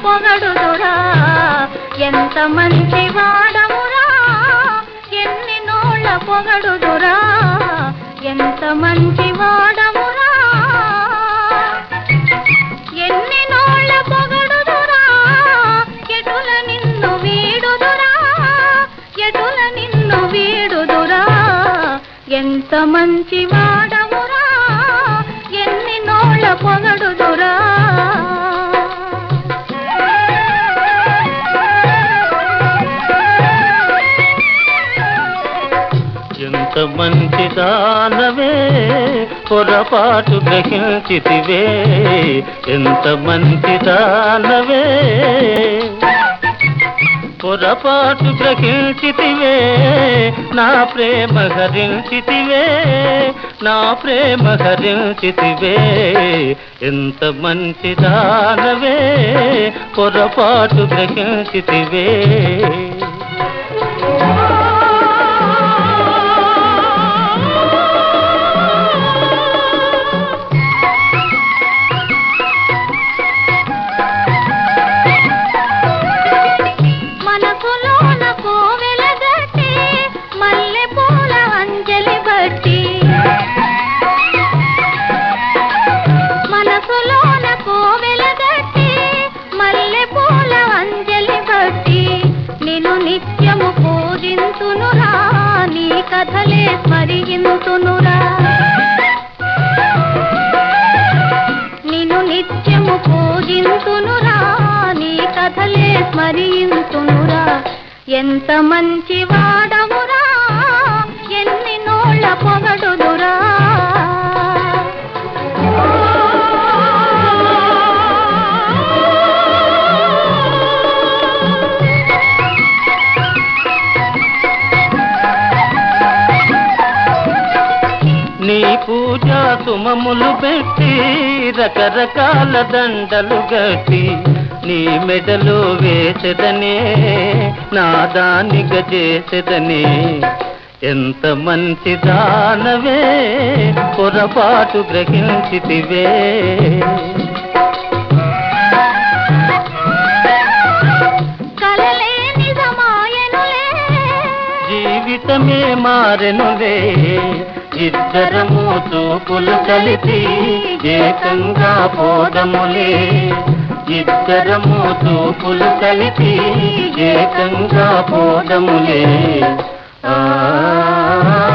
పొగడుదురా ఎంత మంచి వాడమురా ఎన్ని నోళ్ళ పొగడుదురా ఎంత మంచి వాడమురా ఎన్ని నోళ్ళ పొగడుదురా ఎటుల నిన్ను వీడుదురా ఎటుల నిన్ను వీడుదురా ఎంత మంచి వాడమురా ఎన్ని నోళ్ళ పొగడుదురా ఎంత మంచి దానవే పొరపాటు గ్రహించితివే ఎంత మంచి దానవే పొరపాటు గ్రహించితివే నా ప్రేమ హరించితివే నా ప్రేమ హరించితివే ఎంత మంచి దానవే పొరపాటు గ్రహించితివే మనసులోన కోవెల గట్టి మల్లె పూల అంజలి బట్టి మనసులోన కోవెల గట్టి మల్లె పూల అంజలి బట్టి నిన్ను నిత్యము పూజింతునురా నీ కథలే స్మరింతునురా నిన్ను నిత్యము పూజింతునురా నీ కథలే స్మరింతునురా ఎంత మంచి వాడవురా ఎన్ని నోళ్ళ పొగడుదురా నీ పూజా సుమములు పెట్టి రకరకాల దండలు గట్టి నీ మెడలో వేసెదనే నా దానిగా చేసెదనే ఎంత మంచి దానవే పొరపాటు గ్రహించితివే కలలే నిజమాయనులే జీవితమే మారెనులే ఇద్దరము చూపులు కలిపి ఏకంగా పోదములే ఇద్దరము చూపులు కలిపి ఏకంగా పోదములే ఆ